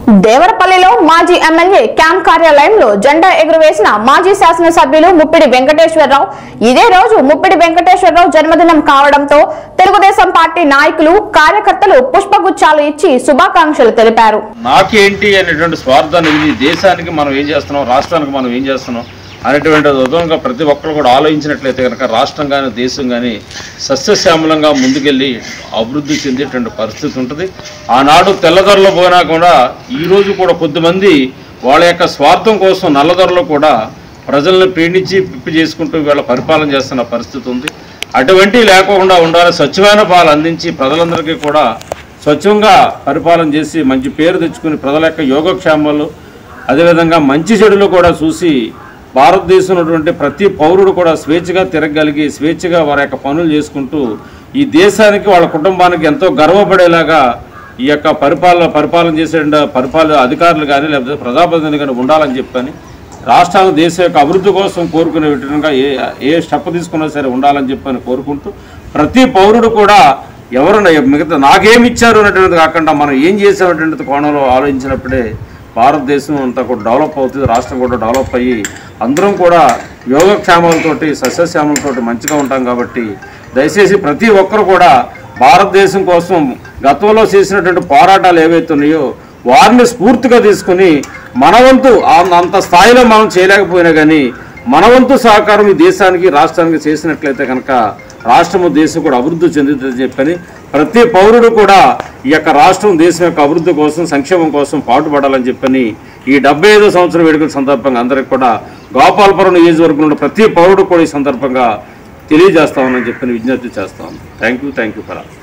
దేవరపల్లిలో మాజీ MLA camp కార్యాలయంలో జెండా ఎగురవేసిన మాజీ శాసనసభ్యులు ముప్పిడి వెంకటేశ్వరరావు ఇదే రోజు ముప్పిడి వెంకటేశ్వరరావు జన్మదినం కావడంతో తెలుగుదేశం పార్టీ నాయకులు కార్యకర్తలు పుష్పగుచ్చాలు ఇచ్చి శుభాకాంక్షలు తెలిపారు నాకేంటి అనేటువంటి స్వార్థాన్ని ఇది దేశానికి మనం ఏం చేస్తున్నాం రాష్ట్రానికి మనం ఏం చేస్తున్నాం అనేటువంటి ఉదయంగా ప్రతి ఒక్కరు కూడా ఆలోచించినట్లయితే కనుక రాష్ట్రం కానీ దేశం కానీ సస్యశ్యామలంగా ముందుకెళ్ళి అభివృద్ధి చెందేటువంటి పరిస్థితి ఉంటుంది ఆనాడు తెల్లదొరలో పోయినా కూడా ఈరోజు కూడా కొద్దిమంది వాళ్ళ యొక్క స్వార్థం కోసం నల్లదొరలో కూడా ప్రజలను పీడించి పిప్పి చేసుకుంటూ వీళ్ళ పరిపాలన చేస్తున్న పరిస్థితి ఉంది అటువంటి లేకుండా ఉండాలి స్వచ్ఛమైన పాలు అందించి ప్రజలందరికీ కూడా స్వచ్ఛంగా పరిపాలన చేసి మంచి పేరు తెచ్చుకుని ప్రజల యొక్క యోగక్షేమాలు అదేవిధంగా మంచి చెడులు కూడా చూసి భారతదేశంలో ఉన్నటువంటి ప్రతి పౌరుడు కూడా స్వేచ్ఛగా తిరగలిగి స్వేచ్ఛగా వారి యొక్క పనులు చేసుకుంటూ ఈ దేశానికి వాళ్ళ కుటుంబానికి ఎంతో గర్వపడేలాగా ఈ యొక్క పరిపాలన పరిపాలన చేసే పరిపాలన అధికారులు కానీ లేకపోతే ప్రజాప్రతినిధులు కానీ ఉండాలని చెప్పని రాష్ట్రాలు దేశం యొక్క అభివృద్ధి కోసం కోరుకునే విధంగా ఏ ఏ స్టెప్ తీసుకున్నా సరే ఉండాలని చెప్పని కోరుకుంటూ ప్రతి పౌరుడు కూడా ఎవరు మిగతా నాకేమి ఇచ్చారు అనేటువంటిది కాకుండా మనం ఏం చేసామనేటువంటి కోణంలో ఆలోచించినప్పుడే భారతదేశం అంతా కూడా డెవలప్ అవుతుంది రాష్ట్రం కూడా డెవలప్ అయ్యి అందరం కూడా యోగక్షేమాలతోటి సస్యశ్యామలతోటి మంచిగా ఉంటాం కాబట్టి దయచేసి ప్రతి ఒక్కరు కూడా భారతదేశం కోసం గతంలో చేసినటువంటి పోరాటాలు ఏవైతే ఉన్నాయో వారిని స్ఫూర్తిగా తీసుకుని మనవంతు ఆ- అంత స్థాయిలో మనం చేయలేకపోయినా కానీ మనవంతు సహకారం ఈ దేశానికి రాష్ట్రానికి చేసినట్లయితే కనుక రాష్ట్రము దేశం కూడా అభివృద్ధి చెందుతుందని చెప్పని ప్రతి పౌరుడు కూడా ఈ యొక్క రాష్ట్రం దేశం యొక్క అభివృద్ధి కోసం సంక్షేమం కోసం పాటుపడాలని చెప్పని ఈ డెబ్బై ఐదో సంవత్సరం వేడుకల సందర్భంగా అందరికి కూడా గోపాలపురం నియోజకవర్గంలో ఉన్న ప్రతి పౌరుడు కూడా ఈ సందర్భంగా తెలియజేస్తామని చెప్పని విజ్ఞప్తి చేస్తాను thank you thank you for all